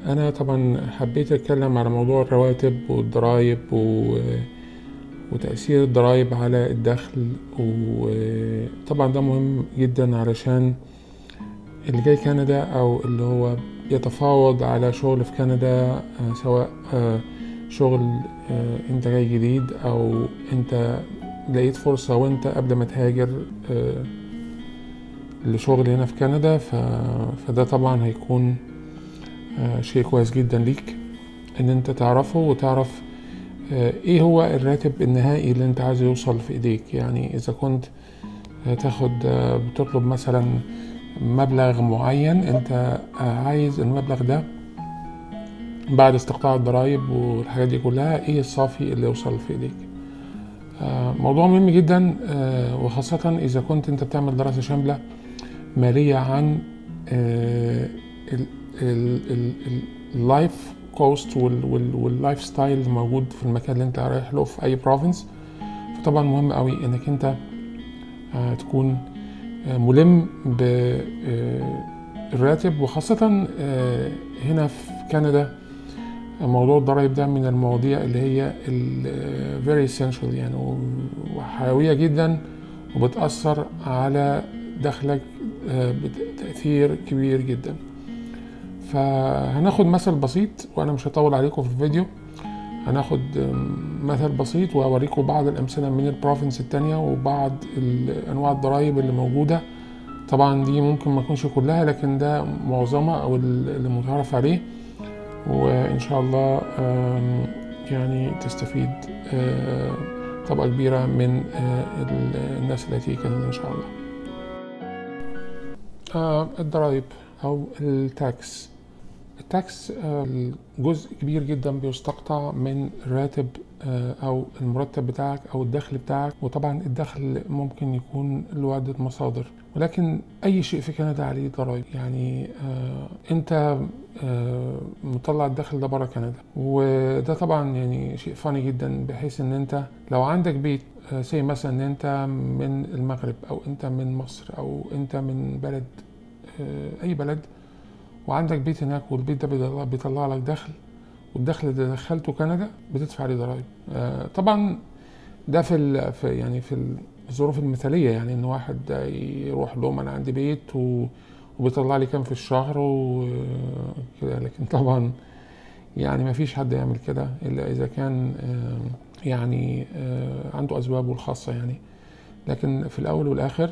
أنا طبعا حبيت أتكلم على موضوع الرواتب والضرايب و... وتأثير الضرايب على الدخل وطبعا ده مهم جدا علشان اللي جاي كندا أو اللي هو يتفاوض على شغل في كندا سواء شغل انت جاي جديد او انت لقيت فرصة وانت قبل ما تهاجر لشغل هنا في كندا ف... فده طبعا هيكون شيء كويس جدا ليك ان انت تعرفه وتعرف ايه هو الراتب النهائي اللي انت عايز يوصل في ايديك يعني اذا كنت تاخد بتطلب مثلا مبلغ معين انت عايز المبلغ ده بعد استقطاع الضرايب والحاجات دي كلها ايه الصافي اللي يوصل في ايديك موضوع مهم جدا وخاصة إذا كنت أنت بتعمل دراسة شاملة مالية عن اللايف كوست واللايف ستايل الموجود في المكان اللي أنت رايح له في أي بروفنس فطبعا مهم قوي إنك أنت تكون ملم بالراتب وخاصة هنا في كندا موضوع الضرايب ده من المواضيع اللي هي very essential يعني وحيوية جدا وبتأثر على دخلك بتأثير كبير جدا فهناخد مثل بسيط وأنا مش هطول عليكم في الفيديو هناخد مثل بسيط وأوريكم بعض الأمثلة من البروفنس التانية وبعض أنواع الضرايب اللي موجودة طبعا دي ممكن ما تكونش كلها لكن ده معظمها أو اللي متعرف عليه وإن شاء الله يعني تستفيد طبقة كبيرة من الناس اللي هتيجي إن شاء الله الضرايب أو التاكس التاكس جزء كبير جدا بيستقطع من الراتب او المرتب بتاعك او الدخل بتاعك وطبعا الدخل ممكن يكون له عده مصادر ولكن اي شيء في كندا عليه ضرائب يعني انت مطلع الدخل ده بره كندا وده طبعا يعني شيء فاني جدا بحيث ان انت لو عندك بيت زي مثلا ان انت من المغرب او انت من مصر او انت من بلد اي بلد وعندك بيت هناك والبيت ده بيطلع لك دخل والدخل اللي دخلته كندا بتدفع عليه ضرائب آه طبعا ده في, في يعني في الظروف المثاليه يعني ان واحد يروح لهم انا عندي بيت و وبيطلع لي كام في الشهر وكده لكن طبعا يعني ما فيش حد يعمل كده الا اذا كان آه يعني آه عنده اسبابه الخاصه يعني لكن في الاول والاخر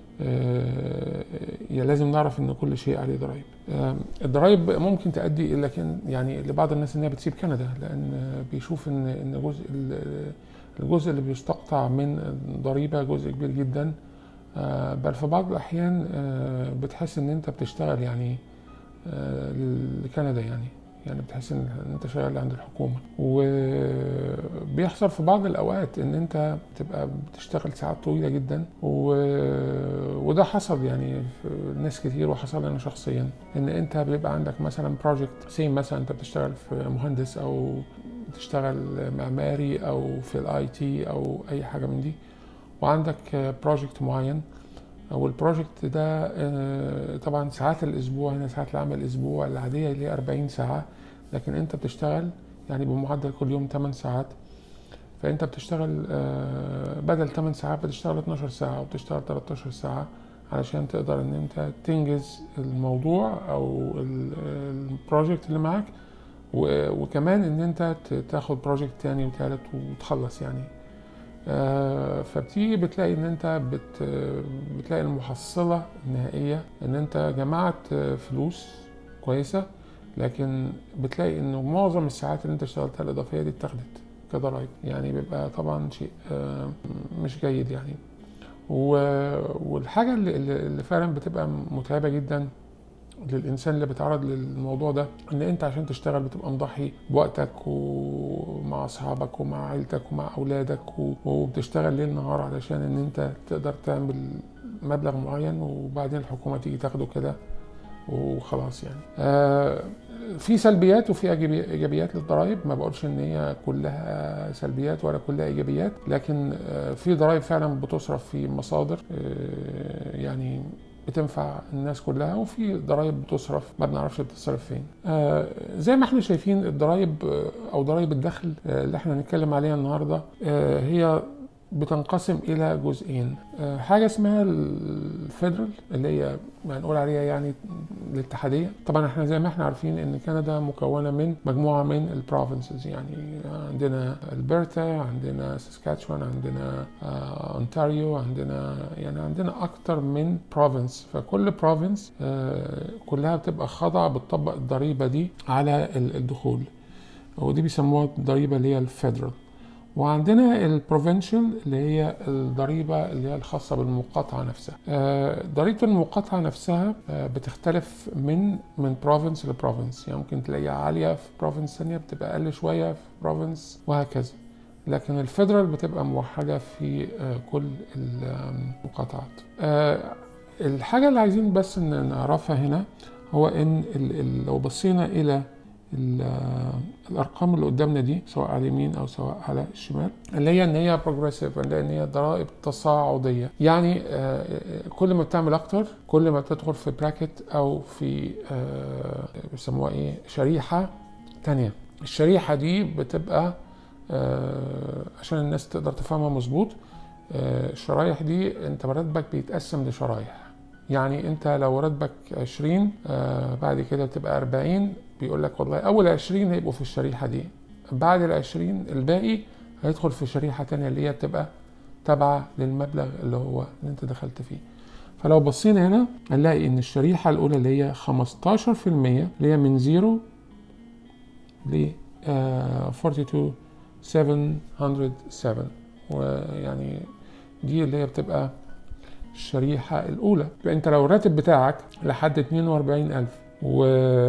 آه لازم نعرف ان كل شيء عليه ضرائب آه الضرائب ممكن تؤدي الى كان يعني لبعض الناس انها بتسيب كندا لان بيشوف ان ان جزء الجزء اللي بيستقطع من الضريبه جزء كبير جدا آه بل في بعض الاحيان بتحس ان انت بتشتغل يعني لكندا يعني يعني بتحس ان انت شغال عند الحكومه وبيحصل في بعض الاوقات ان انت بتبقى بتشتغل ساعات طويله جدا و... وده حصل يعني في ناس كتير وحصل انا شخصيا ان انت بيبقى عندك مثلا بروجكت سي مثلا انت بتشتغل في مهندس او بتشتغل معماري او في الاي تي او اي حاجه من دي وعندك بروجكت معين والبروجكت ده طبعا ساعات الاسبوع هنا ساعات العمل الاسبوع العاديه اللي هي 40 ساعه لكن انت بتشتغل يعني بمعدل كل يوم 8 ساعات فانت بتشتغل بدل 8 ساعات بتشتغل 12 ساعه وبتشتغل 13 ساعه علشان تقدر ان انت تنجز الموضوع او البروجكت اللي معاك وكمان ان انت تاخد بروجكت تاني وتالت وتخلص يعني آه فبتيجي بتلاقي ان انت بت بتلاقي المحصله النهائيه ان انت جمعت فلوس كويسه لكن بتلاقي انه معظم الساعات اللي انت اشتغلتها الاضافيه دي اتاخدت كضرايب يعني بيبقى طبعا شيء آه مش جيد يعني والحاجه اللي, اللي فعلا بتبقى متعبه جدا للانسان اللي بيتعرض للموضوع ده ان انت عشان تشتغل بتبقى مضحي بوقتك ومع اصحابك ومع عيلتك ومع اولادك وبتشتغل ليل نهار علشان ان انت تقدر تعمل مبلغ معين وبعدين الحكومه تيجي تاخده كده وخلاص يعني آه في سلبيات وفي ايجابيات للضرائب ما بقولش ان هي كلها سلبيات ولا كلها ايجابيات لكن آه في ضرائب فعلا بتصرف في مصادر آه يعني بتنفع الناس كلها وفي ضرائب بتصرف ما بنعرفش بتصرف فين آه زي ما احنا شايفين الضرائب آه، او ضرائب الدخل آه اللي احنا هنتكلم عليها النهارده آه هي بتنقسم الى جزئين آه، حاجه اسمها الفيدرال اللي هي هنقول عليها يعني الاتحاديه طبعا احنا زي ما احنا عارفين ان كندا مكونه من مجموعه من البروفنسز يعني عندنا البرتا عندنا ساسكاتشوان عندنا آه، اونتاريو عندنا يعني عندنا اكتر من بروفنس فكل بروفنس كلها بتبقى خاضعه بتطبق الضريبه دي على ال- الدخول ودي بيسموها الضريبه اللي هي الفيدرال وعندنا البروفنشال اللي هي الضريبة اللي هي الخاصة بالمقاطعة نفسها آه، ضريبة المقاطعة نفسها آه، بتختلف من من بروفنس لبروفنس يعني ممكن تلاقيها عالية في بروفنس ثانية بتبقى أقل شوية في بروفنس وهكذا لكن الفيدرال بتبقى موحدة في آه، كل المقاطعات آه، الحاجة اللي عايزين بس إن نعرفها هنا هو إن ال- ال- لو بصينا إلى ال- الارقام اللي قدامنا دي سواء على اليمين او سواء على الشمال اللي هي ان هي بروجريسيف اللي هي ان هي ضرائب تصاعديه يعني آه، كل ما بتعمل اكتر كل ما بتدخل في براكت او في آه، بيسموها ايه شريحه تانية الشريحه دي بتبقى آه، عشان الناس تقدر تفهمها مظبوط آه، الشرايح دي انت مرتبك بيتقسم لشرايح يعني انت لو راتبك 20 آه بعد كده بتبقى 40 بيقول لك والله اول 20 هيبقوا في الشريحه دي بعد ال 20 الباقي هيدخل في شريحه تانية اللي هي بتبقى تابعه للمبلغ اللي هو اللي انت دخلت فيه فلو بصينا هنا هنلاقي ان الشريحه الاولى اللي هي 15% اللي هي من 0 ل آه، 42707 ويعني دي اللي هي بتبقى الشريحة الأولى يبقى أنت لو الراتب بتاعك لحد 42000 و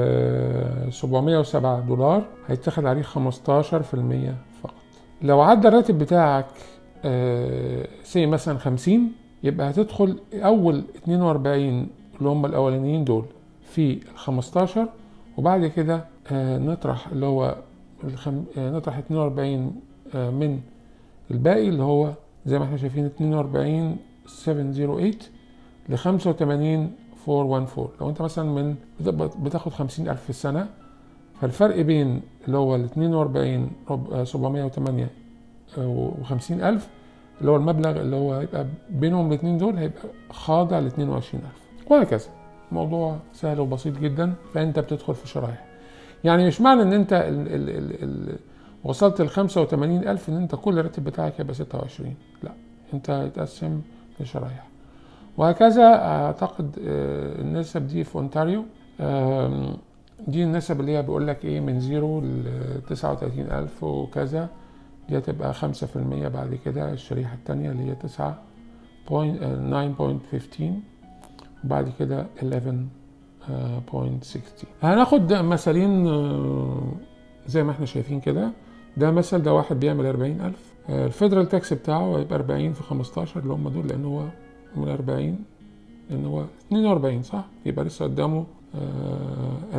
707 دولار هيتاخد عليه 15% فقط لو عدى الراتب بتاعك سي مثلا 50 يبقى هتدخل أول 42 اللي هم الأولانيين دول في ال 15 وبعد كده آه، نطرح اللي هو الخم... آه، نطرح 42 آه، من الباقي اللي هو زي ما احنا شايفين 42 708 ل 85 414 لو انت مثلا من بت- بتاخد 50000 في السنه فالفرق بين اللي هو ال 42 رب- آه، 708 و 50000 اللي هو المبلغ اللي هو هيبقى بينهم الاثنين دول هيبقى خاضع ل 22000 وهكذا الموضوع سهل وبسيط جدا فانت بتدخل في شرايح يعني مش معنى ان انت ال ال ال ال وصلت ل 85000 ان انت كل الراتب بتاعك يبقى 26 لا انت هيتقسم لشرايح وهكذا اعتقد آه، النسب دي في اونتاريو آم، دي النسب اللي هي بيقول لك ايه من زيرو ل 39000 وكذا دي هتبقى 5% بعد كده الشريحة التانية اللي هي 9 point- آه، 9.15 وبعد كده 11.60 هناخد مثالين آه، زي ما احنا شايفين كده ده مثل ده واحد بيعمل 40000 آه، الفيدرال تاكس بتاعه هيبقى 40 في 15 اللي هم دول لان هو من 40 لان هو 42 صح يبقى لسه قدامه آه،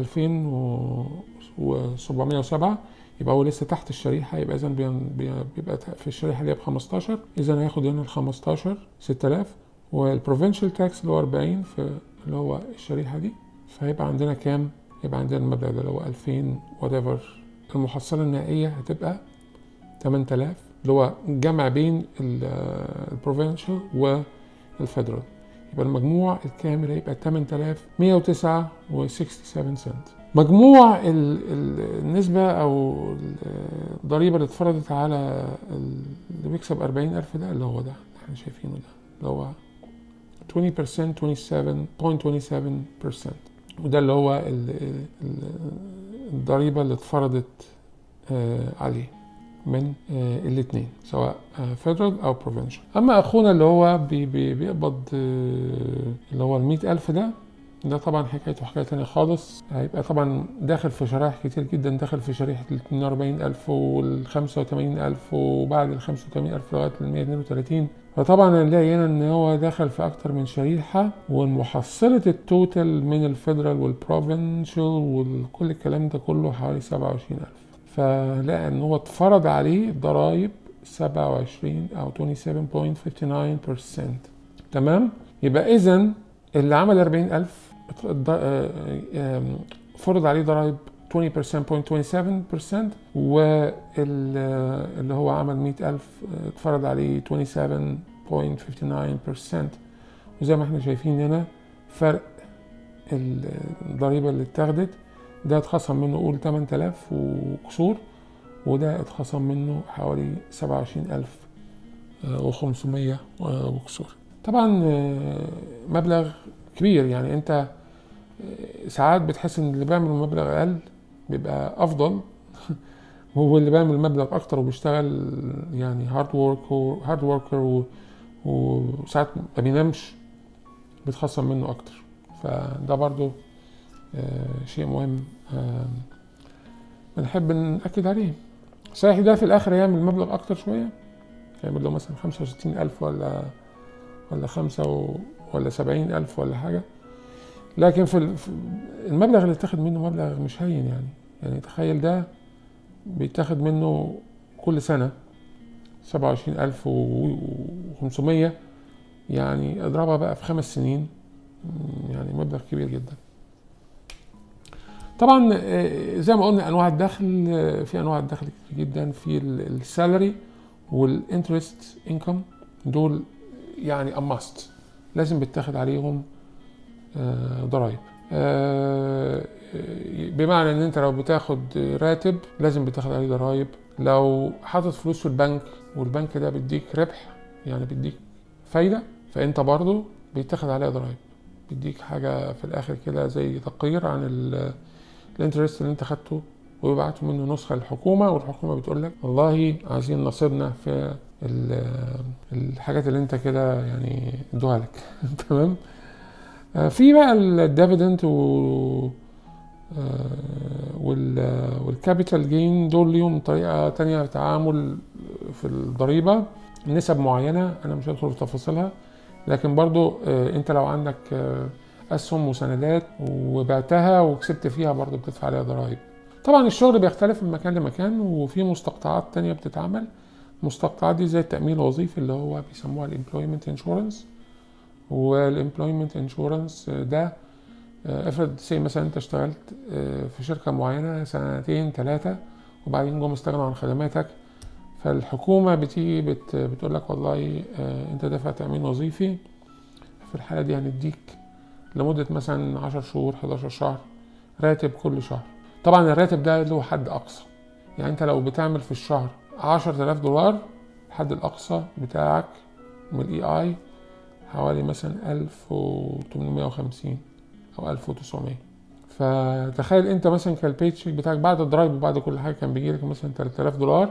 2707 يبقى هو لسه تحت الشريحه يبقى اذا بيبقى في الشريحه اللي هي ب 15 اذا هياخد هنا ال 15 6000 والبروفنشال تاكس اللي هو 40 في اللي هو الشريحه دي فهيبقى عندنا كام؟ يبقى عندنا المبلغ ده اللي هو 2000 وات ايفر المحصله النهائيه هتبقى 8000 اللي هو جمع بين البروفنشال والفيدرال يبقى المجموع الكامل هيبقى 8109 و 67 سنت مجموع ال ال النسبة أو الضريبة اللي اتفرضت على اللي بيكسب 40000 ده اللي هو ده اللي احنا شايفينه ده اللي هو 20% 27.27% وده اللي هو ال ال الضريبة اللي اتفرضت آه عليه من آه الاثنين سواء فيدرال او بروفنشال اما اخونا اللي هو بي بي بيقبض آه اللي هو ال ألف ده ده طبعا حكايته حكايه تانية خالص هيبقى طبعا داخل في شرائح كتير جدا داخل في شريحه ال 42000 وال 85000 وبعد ال 85000 لغايه ال 132 فطبعا هنلاقي هنا ان هو دخل في اكتر من شريحه والمحصله التوتال من الفيدرال والبروفنشال وكل الكلام ده كله حوالي 27000 فهنلاقي ان هو اتفرض عليه ضرائب 27 او 27.59% تمام يبقى اذا اللي عمل 40000 اتض- آه، آم، فرض عليه ضرائب 20% 0.27% واللي هو عمل 100000 آه، اتفرض عليه 27.59% وزي ما احنا شايفين هنا فرق الضريبة اللي اتاخدت ده اتخصم منه قول 8000 وكسور وده اتخصم منه حوالي 27500 وكسور طبعا آه، مبلغ كبير يعني انت آه، ساعات بتحس ان اللي بيعمل مبلغ اقل بيبقى افضل هو اللي بيعمل مبلغ اكتر وبيشتغل يعني هارد ورك هارد وركر وساعات ما بينامش بيتخصم منه اكتر فده برضو آه، شيء مهم آه، بنحب نأكد عليه صحيح ده في الآخر يعمل مبلغ أكتر شوية يعمل له مثلا خمسة وستين ألف ولا ولا خمسة و ولا سبعين ألف ولا حاجة لكن في ال- في المبلغ اللي اتاخد منه مبلغ مش هين يعني يعني تخيل ده بيتاخد منه كل سنة سبعة وعشرين ألف وخمسمية يعني اضربها بقى في خمس سنين مم، يعني مبلغ كبير جدا طبعا آه، زي ما قلنا انواع الدخل آه، في انواع الدخل كتير جدا في السالري والانترست انكم دول يعني اماست لازم بيتاخد عليهم آه، ضرائب آه، بمعنى ان انت لو بتاخد راتب لازم بتاخد عليه ضرائب لو حاطط فلوس في البنك والبنك ده بيديك ربح يعني بيديك فايده فانت برضه بيتاخد عليها ضرائب بيديك حاجه في الاخر كده زي تقرير عن ال- الانترست اللي انت خدته ويبعتوا منه نسخه للحكومه والحكومه بتقول لك والله عايزين نصيبنا في ال- الحاجات اللي انت كده يعني ادوها لك تمام آه، في بقى الديفيدند و آه، وال والكابيتال جين دول ليهم طريقه تانية تعامل في الضريبه نسب معينه انا مش هدخل في تفاصيلها لكن برضو آه، انت لو عندك آه، اسهم وسندات وبعتها وكسبت فيها برضو بتدفع عليها ضرائب طبعا الشغل بيختلف من مكان لمكان وفي مستقطعات تانية بتتعمل المستقطعات دي زي التأمين الوظيفي اللي هو بيسموها الامبلويمنت انشورنس والامبلويمنت انشورنس ده آه، افرض سي مثلا انت اشتغلت آه، في شركة معينة سنتين ثلاثة وبعدين جم استغنوا عن خدماتك فالحكومة بتيجي بت بتقول لك والله آه، انت دافع تأمين وظيفي في الحالة دي هنديك لمدة مثلا 10 شهور 11 شهر راتب كل شهر طبعا الراتب ده له حد أقصى يعني انت لو بتعمل في الشهر 10000 دولار الحد الأقصى بتاعك من الاي اي حوالي مثلا 1850 أو 1900 فتخيل انت مثلا كان البيت شيك بتاعك بعد الضرايب وبعد كل حاجه كان بيجي لك مثلا 3000 دولار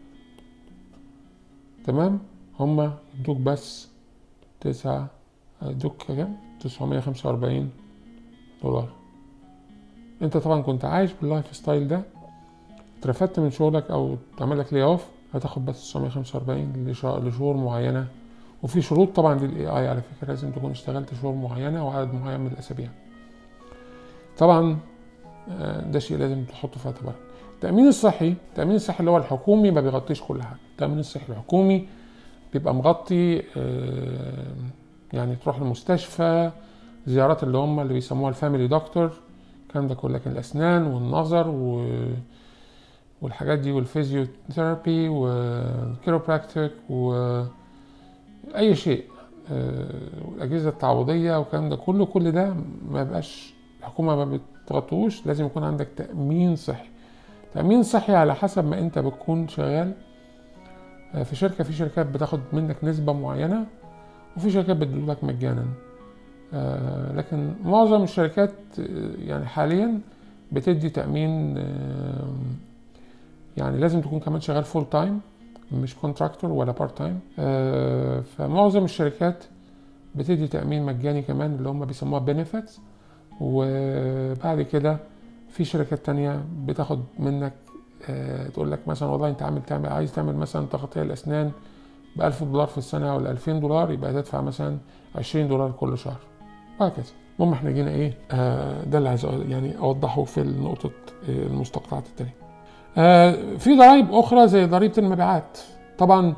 تمام هما يدوك بس تسعة يدوك كام 945 دولار انت طبعا كنت عايش باللايف ستايل ده اترفدت من شغلك او تعمل لك لي اوف هتاخد بس 945 لشا- لشهور معينه وفي شروط طبعا للاي اي على فكره لازم تكون اشتغلت شهور معينه وعدد معين من الاسابيع طبعا آه، ده شيء لازم تحطه في اعتبارك التأمين الصحي التأمين الصحي اللي هو الحكومي ما بيغطيش كل حاجة التأمين الصحي الحكومي بيبقى مغطي آه، يعني تروح المستشفى زيارات اللي هم اللي بيسموها الفاميلي دكتور الكلام ده كله لكن الأسنان والنظر و والحاجات دي والفيزيوثيرابي والكيروبراكتيك وأي شيء آه، والأجهزة التعويضية والكلام ده كله كل ده ما بقاش الحكومة ما بتغطوش لازم يكون عندك تأمين صحي تأمين صحي على حسب ما أنت بتكون شغال آه، في شركة في شركات بتاخد منك نسبة معينة وفي شركات بتدولك مجانا آه، لكن معظم الشركات آه، يعني حاليا بتدي تأمين آه، يعني لازم تكون كمان شغال فول تايم مش كونتراكتور ولا بارت تايم فمعظم الشركات بتدي تأمين مجاني كمان اللي هم بيسموها بنفيتس وبعد كده في شركات تانية بتاخد منك آه، تقول لك مثلا والله انت عامل تعمل عايز تعمل مثلا تغطية الأسنان ب 1000 دولار في السنة ولا 2000 دولار يبقى تدفع مثلا 20 دولار كل شهر وهكذا المهم احنا جينا ايه آه ده اللي عايز أقول- يعني اوضحه في نقطة آه، المستقطعات التانية آه في ضرائب اخرى زي ضريبة المبيعات طبعا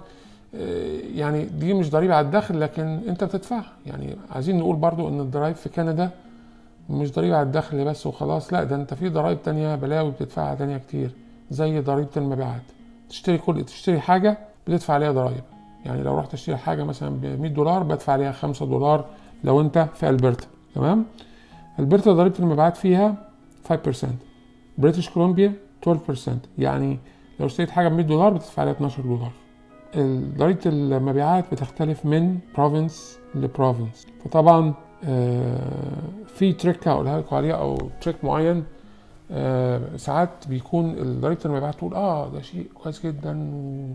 آه، يعني دي مش ضريبه على الدخل لكن انت بتدفعها يعني عايزين نقول برضو ان الضرايب في كندا مش ضريبه على الدخل بس وخلاص لا ده انت في ضرايب تانية بلاوي بتدفعها تانية كتير زي ضريبه المبيعات تشتري كل تشتري حاجه بتدفع عليها ضرايب يعني لو رحت اشتري حاجه مثلا ب 100 دولار بدفع عليها 5 دولار لو انت في البرتا تمام البرتا ضريبه المبيعات فيها 5% بريتش كولومبيا 12% يعني لو اشتريت حاجه ب 100 دولار بتدفع عليها 12 دولار ضريبه المبيعات بتختلف من بروفنس لبروفنس فطبعا آه، في تريك هقولها لكم عليها او تريك معين آه، ساعات بيكون ضريبه المبيعات تقول اه ده شيء كويس جدا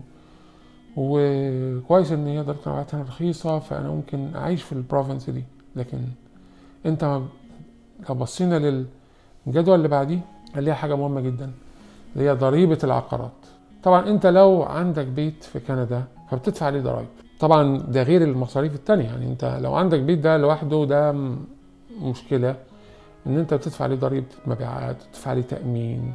وكويس ان هي ضريبه المبيعات هنا رخيصه فانا ممكن اعيش في البروفنس دي لكن انت لو بصينا للجدول اللي بعديه هنلاقي حاجه مهمه جدا اللي هي ضريبه العقارات طبعا انت لو عندك بيت في كندا فبتدفع عليه ضرائب طبعا ده غير المصاريف التانية يعني انت لو عندك بيت ده لوحده ده مشكلة ان انت بتدفع عليه ضريبة مبيعات بتدفع عليه تأمين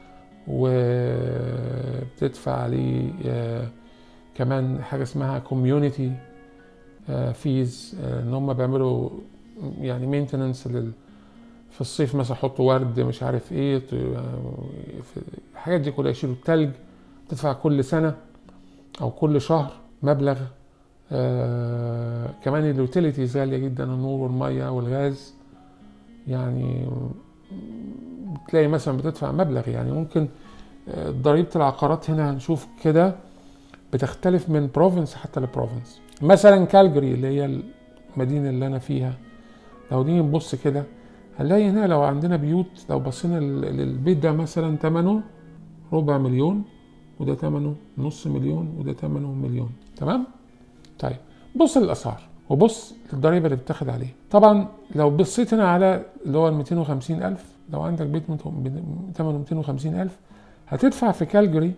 وبتدفع عليه آه كمان حاجة اسمها كوميونيتي فيز آه ان هم بيعملوا يعني مينتننس لل في الصيف مثلا يحطوا ورد مش عارف ايه الحاجات دي كلها يشيلوا التلج تدفع كل سنة او كل شهر مبلغ آه كمان اليوتيليتيز غالية جدا النور والمية والغاز يعني تلاقي مثلا بتدفع مبلغ يعني ممكن آه، ضريبة العقارات هنا هنشوف كده بتختلف من بروفنس حتى لبروفنس مثلا كالجري اللي هي المدينة اللي أنا فيها لو نيجي نبص كده هنلاقي هنا لو عندنا بيوت لو بصينا للبيت ده مثلا ثمنه ربع مليون وده ثمنه نص مليون وده ثمنه مليون تمام طيب بص للاسعار وبص للضريبه اللي بتاخد عليه طبعا لو بصيت هنا على اللي هو ال 250 الف لو عندك بيت ثمنه 250 الف هتدفع في كالجري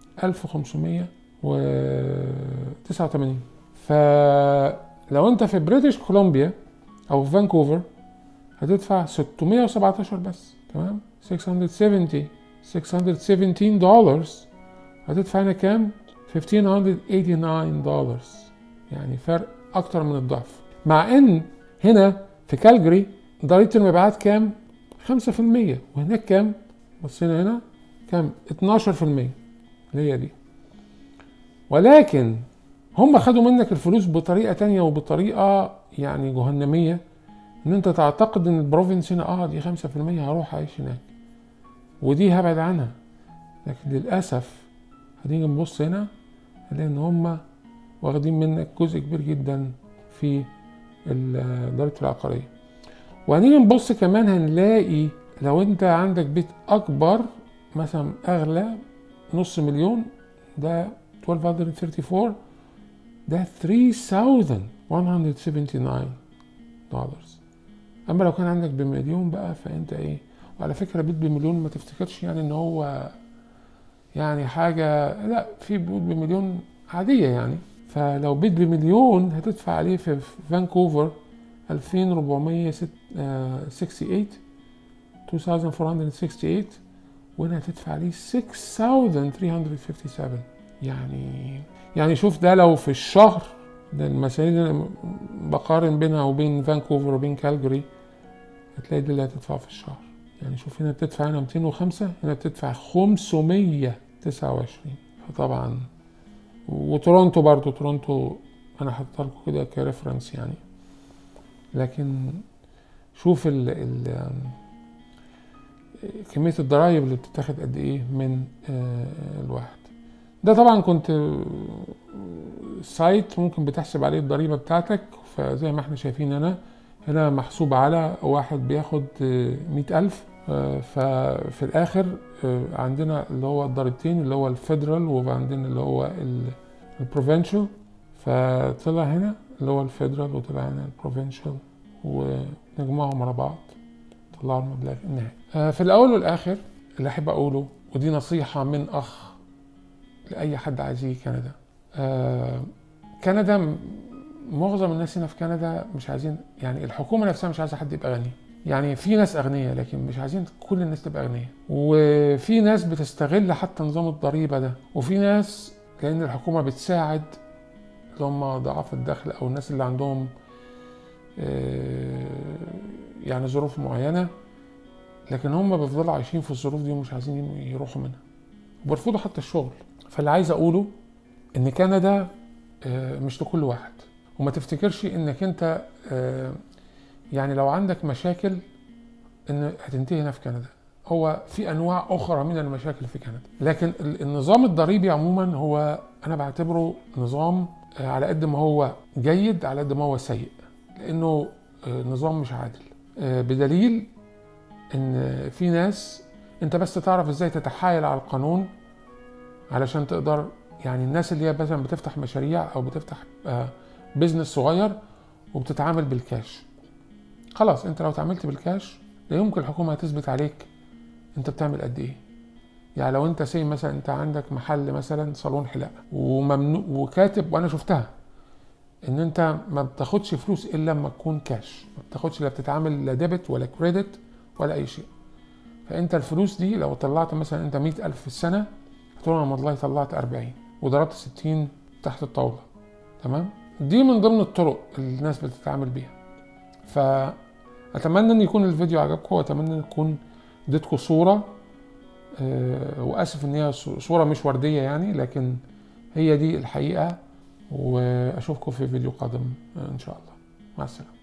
1589 فلو انت في بريتش كولومبيا او في فانكوفر هتدفع 617 بس تمام 670 617 دولار هتدفع هنا كام 1589 دولار يعني فرق اكتر من الضعف مع ان هنا في كالجري ضريبه المبيعات كام 5% وهناك كام بصينا هنا كام 12% اللي هي دي ولكن هم خدوا منك الفلوس بطريقه تانية وبطريقه يعني جهنميه ان انت تعتقد ان البروفنس هنا اه دي 5% هروح اعيش هناك ودي هبعد عنها لكن للاسف هنيجي نبص هنا نلاقي ان هم واخدين منك جزء كبير جدا في ضريبة العقارية وهنيجي نبص كمان هنلاقي لو انت عندك بيت اكبر مثلا اغلى نص مليون ده 1234 ده 3179 دولار اما لو كان عندك بمليون بقى فانت ايه وعلى فكره بيت بمليون ما تفتكرش يعني ان هو يعني حاجه لا في بيوت بمليون عاديه يعني فلو بيت بمليون هتدفع عليه في فانكوفر 2468 2468 وهنا هتدفع عليه 6357 يعني يعني شوف ده لو في الشهر ده المسائل اللي بقارن بينها وبين فانكوفر وبين كالجري هتلاقي دي اللي هتدفع في الشهر يعني شوف هنا بتدفع هنا 205 هنا بتدفع 529 فطبعا وتورونتو برضو تورونتو انا حاطط لكم كده كريفرنس يعني لكن شوف ال ال كمية الضرايب اللي بتتاخد قد ايه من آه، الواحد ده طبعا كنت سايت ممكن بتحسب عليه الضريبة بتاعتك فزي ما احنا شايفين هنا هنا محسوب على واحد بياخد مئة ألف آه، ففي الآخر آه، عندنا اللي هو الضريبتين اللي هو الفيدرال وعندنا اللي هو البروفنشال فطلع هنا اللي هو الفيدرال وطلع هنا البروفنشال ونجمعهم على بعض طلعوا المبلغ النهائي آه، في الأول والآخر اللي أحب أقوله ودي نصيحة من أخ لأي حد عايز يجي كندا كندا معظم الناس هنا في كندا مش عايزين يعني الحكومه نفسها مش عايزه حد يبقى غني يعني في ناس اغنياء لكن مش عايزين كل الناس تبقى اغنياء وفي ناس بتستغل حتى نظام الضريبه ده وفي ناس لان الحكومه بتساعد اللي هم ضعاف الدخل او الناس اللي عندهم آه، يعني ظروف معينه لكن هم بيفضلوا عايشين في الظروف دي ومش عايزين يروحوا منها وبيرفضوا حتى الشغل فاللي عايز اقوله ان كندا آه، مش لكل واحد وما تفتكرش انك انت آه، يعني لو عندك مشاكل ان هتنتهي هنا في كندا هو في انواع اخرى من المشاكل في كندا لكن ال- النظام الضريبي عموما هو انا بعتبره نظام آه، على قد ما هو جيد على قد ما هو سيء لانه آه، نظام مش عادل آه، بدليل ان في ناس انت بس تعرف ازاي تتحايل على القانون علشان تقدر يعني الناس اللي هي مثلا بتفتح مشاريع او بتفتح آه، بيزنس صغير وبتتعامل بالكاش خلاص انت لو اتعاملت بالكاش لا يمكن الحكومه هتثبت عليك انت بتعمل قد ايه يعني لو انت سي مثلا انت عندك محل مثلا صالون حلاقه وممنوع وكاتب وانا شفتها ان انت ما بتاخدش فلوس الا لما تكون كاش ما بتاخدش لا بتتعامل لا ديبت ولا كريدت ولا اي شيء فانت الفلوس دي لو طلعت مثلا انت مئة ألف في السنة هتقول انا والله طلعت 40 وضربت 60 تحت الطاولة تمام دي من ضمن الطرق اللي الناس بتتعامل بيها فأتمنى أن يكون الفيديو عجبكم وأتمنى أن يكون اديتكم صورة آه، وآسف إن هي صورة مش وردية يعني لكن هي دي الحقيقة وأشوفكم في فيديو قادم آه، إن شاء الله مع السلامة